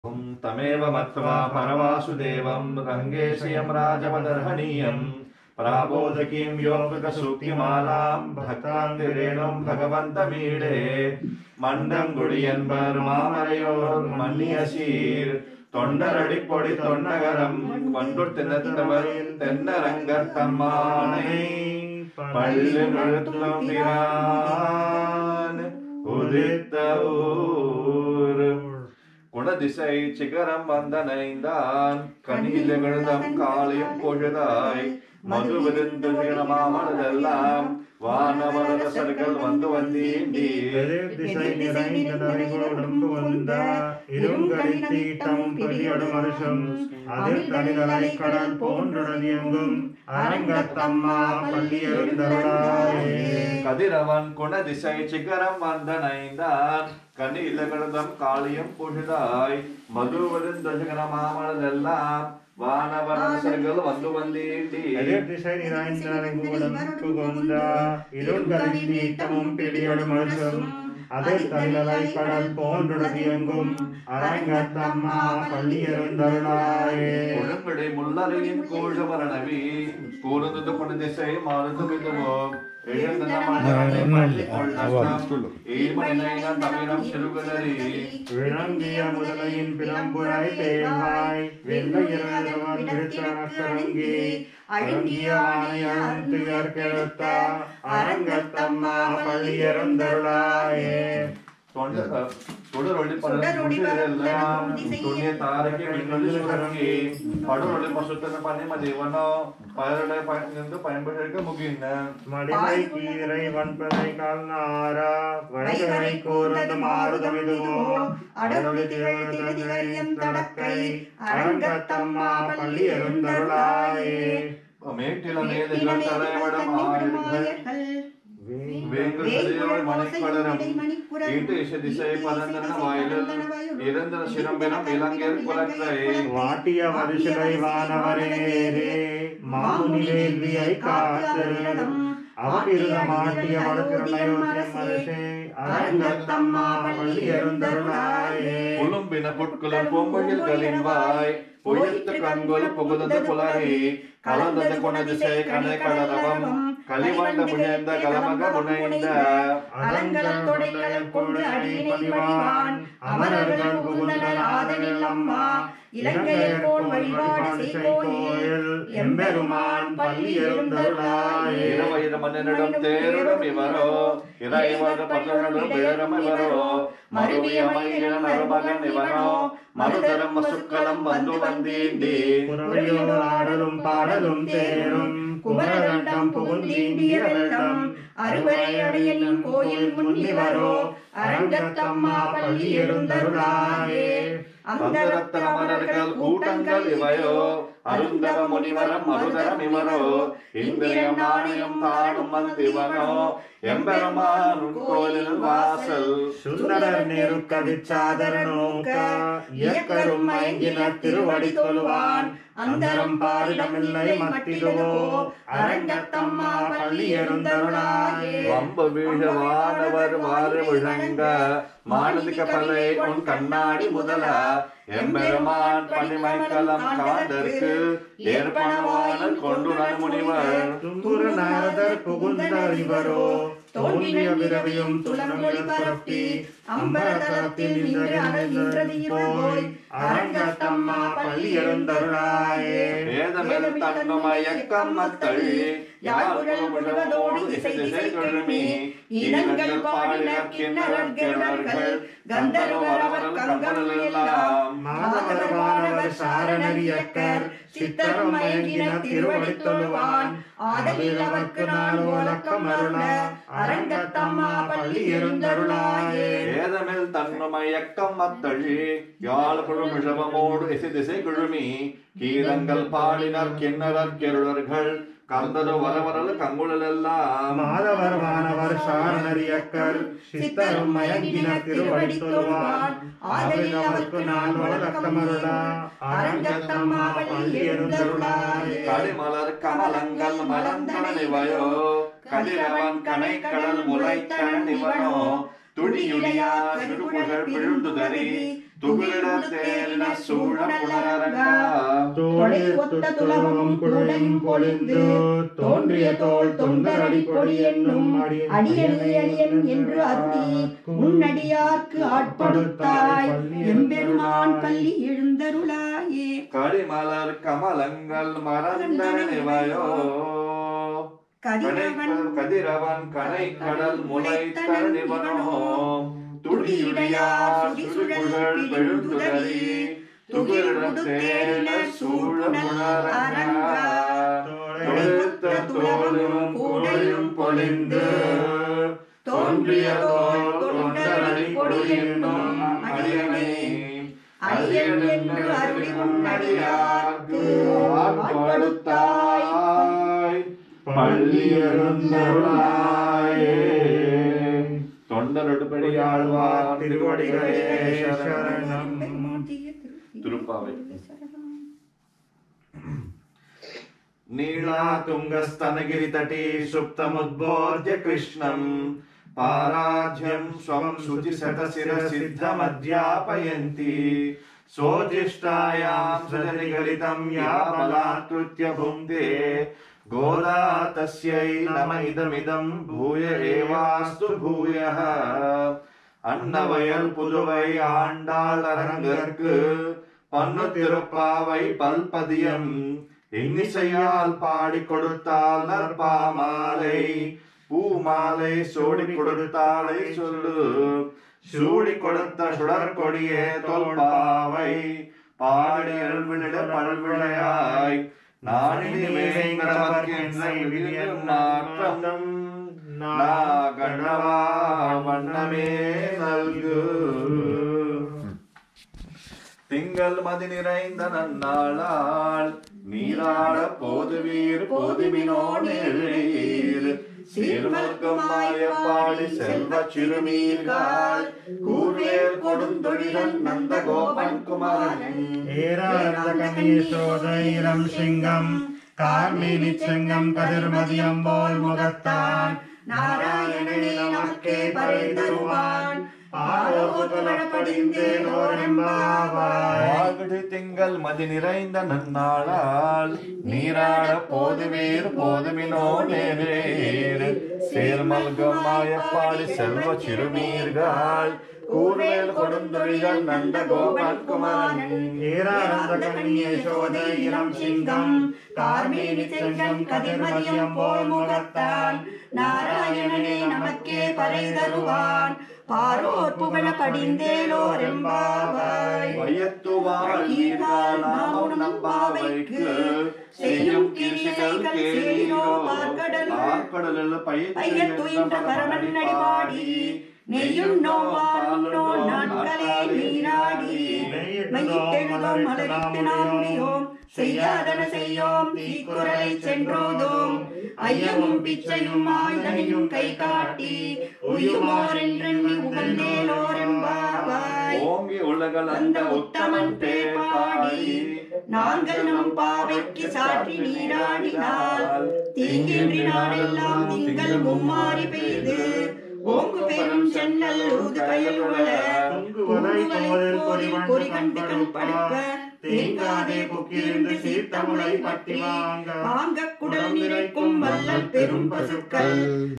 ॐ तमेव मत्वा परवासुदेवं रङ्गेशयं राजपदर्हणीयम् प्राबोधकीं योगसूक्तिमालां भक्तान्तिरेणुं भगवन्तमीडे மண்டம் குடியன்பர் மாமரையோர் மன்னிய சீர் தொண்டரடி பொடி தொண்டகரம் கொண்டு தினத்தவரின் தென்னரங்கர் தம்மானை பள்ளி நிறுத்தும் பிரான் உதித்த ஊர் குணதிசை சிகரம் வந்தனைந்தான் கனியிலகிழந்தம் காளியும் பொழுதாய் மது விருந்து மாமனதெல்லாம் வானவரசர்கள் வந்து வந்தீண்டி எதிர் திசை நிறைந்த நரிகளோடும் வந்த இருங்கடித்தீட்டம் பிடியடும் வருஷம் அதில் தனிதலை கடல் போன்றுடன் எங்கும் அரங்கத்தம்மா பள்ளியெழுந்தருளாயே கதிரவன் குணதிசை சிகரம் வந்தனைந்தான் கனியிலகிழந்தம் காளியும் பொழுதாய் மது விருந்து மாமனதெல்லாம் வானவரசர்கள் வந்து வந்தீண்டி எதிர் திசை நிறைந்த நரிகளோடும் புகுந்த இருங்கடித்தீட்டமும் பிடியடும் வருஷம் அதில் தனிதலை கடல் போன்றுடன் எங்கும் அரங்கத்தம்மா பள்ளியெழுந்தருளாயே ஒழுங்கடை முள்ளறையின் கோழவரணவி கூர்ந்தது கொண்ட திசை மாறுந்து விதுவோம் விளங்கிய முதலையின் பிளம்புரை தேவாய் வெள்ளையிறவன் விழுத்தனக்கரங்கி அடங்கிய ஆணையம் துயர் கெழுத்த அரங்கத்தம்மா பள்ளியருந்தருளாயே தொடரொளி படம் துணிய தாரகி மின்னொளி சுரங்கி படுரொளி பசுத்தன பனிம தேவனோ பயிரடை பயந்து பயன்படுத்த முகின மடிலை கீரை வன்பதை கால்நாரா வைகரை கூர்ந்து மாறுதமிதுவோ அடலொளி திகழ் திருதிகரியம் தடக்கை அரங்கத்தம்மா பள்ளியருந்தருளாயே மேட்டில மேலுகள் தலைவடம் ஆயுள்கள் வேங்கு சரியவர் மணிக்கடனம் ஈட்டு இசை திசை பதந்தன வாயிலில் இறந்தன சிரம்பினம் இலங்கையர் குலத்தை வாட்டிய மனுஷரை வானவரேரே மாமுனி வேள்வியை காத்திருந்தம் அவிருத மாட்டிய வடத்திருநயோத்தியம் மனுஷே அரங்கத்தம்மா பள்ளியருந்தருளாயே புலும்பின புட்குலம் பொம்பையில் கலின்வாய் பொய்த்து கண்கொல் புகுதது புலரி கலந்தது குணதிசை கனை கடரவம் களிவண்ட முனைந்த கலமக முனைந்த அலங்கல் தொடைகள் கொண்டு அடியினை பணிவான் அமரர்கள் புகுந்தனர் ஆதலில் அம்மா இலங்கையர் போல் வழிபாடு செய்கோயில் எம்பெருமான் பள்ளி எழுந்தருளாயே இரவயிர மன்னனிடம் தேரிடம் இவரோ இறைவர் பகலிடம் பேரம் இவரோ மறுவிய மயிலின மருமகன் இவனோ மறுதரம் வசுக்களம் வந்து வந்தீண்டி புறவையோடு ஆடலும் பாடலும் தேரும் குமரகண்டம் புகுந்தீண்டிய வெள்ளம் அறுவரையடையின் கோயில் முன்னிவரோ அரங்கத்தம்மா பள்ளி எழுந்தருளாயே அந்தரத்த அமரர்கள் கூட்டங்கள் இவையோ அருந்தவ முனிவரம் மருதரம் இவரோ இந்திரியம் நாணயம் தாடும் வந்திவனோ எம்பெருமான் கோயில் வாசல் சுந்தரர் நெருக்க விச்சாதர நோக்க இயக்கரும் மயங்கின திருவடி தொழுவான் அந்தரம் பாரிடமில்லை மத்திடுவோ அரங்கத்தம்மா பள்ளி எழுந்தருளாயே வம்ப வீழ வானவர் வார விழங்க மானதிக பலை உன் கண்ணாடி முதல எம்பெருமான் பணிமைக்கலம் காண்டற்கு ஏற்பனவான கொண்டு முனிவர் தும்புர நாரதர் புகுந்தார் இவரோ தோன்றிய பிறவியும் துளங்கொழி பரப்பி அம்பரதரத்தில் நின்று அகழ்கின்றது இவர் போய் அரங்கத்தம்மா பள்ளி எழுந்தருளாயே வேதமெல் தன்னுமயக்கம் மத்தழி யாழ்குழல் முழுவதோடு இசை திசை கொழுமி ஈனங்கள் பாடினர் கிண்ணறர் கெருணர்கள் கந்தர்வரவர் கங்கணலெல்லாம் மாதவர் வானவர் சாரணரியக்கர் சித்தரும் மயங்கின திருவடி தொழுவான் ஆதலில் அவர்க்கு நான் ஓலக்கம் அருள அரங்கத்தம்மா பள்ளி எழுந்தருளாயே வேதமில் தன்னுமயக்கம் மத்தழி யாழ் குழுமிழவமோடு இசை திசை குழுமி கீதங்கள் பாடினர் கிண்ணறர் கெருளர்கள் கந்தரு வரவரல் கங்குழலெல்லாம் மாதவர் வானவர் சாரணரியக்கர் சித்தரும் மயங்கின திருவடி தொழுவான் ஆதலில் அவர்க்கு நான் ஓலக்கம் அருள அரங்கத்தம்மா பள்ளி எழுந்தருளாயே கடிமலர் கமலங்கள் மலர்ந்தனிவயோ கதிரவன் கனை கடல் முளைத்தனிவனோ துடியுடியா சிறுபுகழ் பிழுந்துதறி துகிலிடத்தேரின சூழ புனரங்கா தோழி ஒத்த துலகமும் குழையும் பொழிந்து தோன்றிய தோல் தொண்டர் அடிப்பொடி என்னும் அடியணி அடியன் என்று அருளி உன்னடியார்க்கு ஆட்படுத்தாய் எம்பெருமான் பள்ளி எழுந்தருளாயே கடிமலர் கமலங்கள் மறந்தன நிவையோ கதிரவன் கதிரவன் கனை கடல் முளைத்தன நிவனோ துடியுடையார் சுடிசுழல் பெழுந்துதறி துகிலிடத்தேரின சூழ புனரங்கா தொடுத்த தோளும் கூடையும் பொழிந்து தோன்றிய தோல் தொண்டரடி பொடியென்னும் அடியனை அடியன் என்று அருளி உன்னடியார்க்கு ஆட்படுத்தாய் பள்ளி எழுந்தருளாயே தொண்டரொடுபடி ஆழ்வார் திருவடிகளே சரணம் திருப்பாவை नीलातुङ्गस्तनगिरितटे सुप्तमुद्बोध्य कृष्णम् पाराध्यं स्वं शुचिशतशिरसिद्धमध्यापयन्ति स्वोजिष्टायां सृजनिगलितं या बलात्कृत्य भुङ्क्ते गोदा तस्यै नम इदमिदं भूय एवास्तु भूयः அன்னவயல் புதுவை ஆண்டாள் அரங்கற்கு பன்னு திருப்பாவை பல்பதியம் இன்னிசையால் பாடி கொடுத்தால் நற்பாமாலை பூமாலை சோடி கொடுத்தாலை சொல்லு சூடி கொடுத்த சுடர் கொடியே தொல்பாவை பாடி அருள்வினிட பல்விளையாய் நாடினி வேங்கடவர்க்கென்ற மாற்றம் நாகணவா வண்ணமே நல்கு திங்கள் மதி நிறைந்த நன்னாளால் நீராட போதுவீர் போதுவினோடீர் சீர்மல்குமாய பாடி செல்வ சிறுமீர்கள் கூர்வேல் கொடுந்தொழிலன் நந்த கோபன் குமாரன் ஏராளகமீசோதைரம் சிங்கம் கார்மேனி செங்கம் கதிர்மதியம் போல் முகத்தான் நாராயணனே நமக்கே பறை தருவான் ஆரோபுரப்படிந்தேனோரெம்பாவாய் ஆகடு திங்கள் மதி நிறைந்த நன்னாளால் நீராட போதுவீர் போதுமினோ நேரேர் சேர்மல்கமாய பாடி செல்வ சிறுமீர்கள் கூர்வேல் கொடுந்தொழிகள் நந்த கோபன் குமாரன் ஏராளகமீசோதைரம் சிங்கம் கார்மேனி செங்கம் கதிர்மதியம் போல் முகத்தான் நாராயணனே நமக்கே பறை தருவான் பாரோர் புகழ படிந்தேலோரெம்பாவாய் வயத்துவாள் ஈர்கால் நாமம் நம்பாவைக்கு செய்யும் கீர்த்திகள் கேளீரோ பார்க்கடலில் பையத்துயின்ற பரமன்னடி பாடி நெய்யும் நோவானோ நாட்களே நீராடி மையிட்டெழுதோம் மலரிட்டு நாம் முடியோம் செய்யாதன செய்யோம் தீக்குறளை சென்றோதோம் ஐயமும் பிச்சையும் ஆயுதனையும் கை காட்டி உயுமோர் என்றெண்ணி உகந்தேலோரெம்பாவாய் ஓங்கி உலகள் அந்த உத்தமன் பேர் பாடி நாங்கள் நம் பாவைக்கு சாற்றி நீராடினால் தீங்கின்றி நாளெல்லாம் திங்கள் மும்மாறி பெய்து ஓங்கு பெரும் சென்னல் ஊது கயல் உழ பொறி கண்டு கண் படுப்ப தேங்காதே புக்கிருந்து சீர்த்தமுளை பற்றி வாங்க குடல் நிறைக்கும் வல்லல் பெரும் பசுக்கள்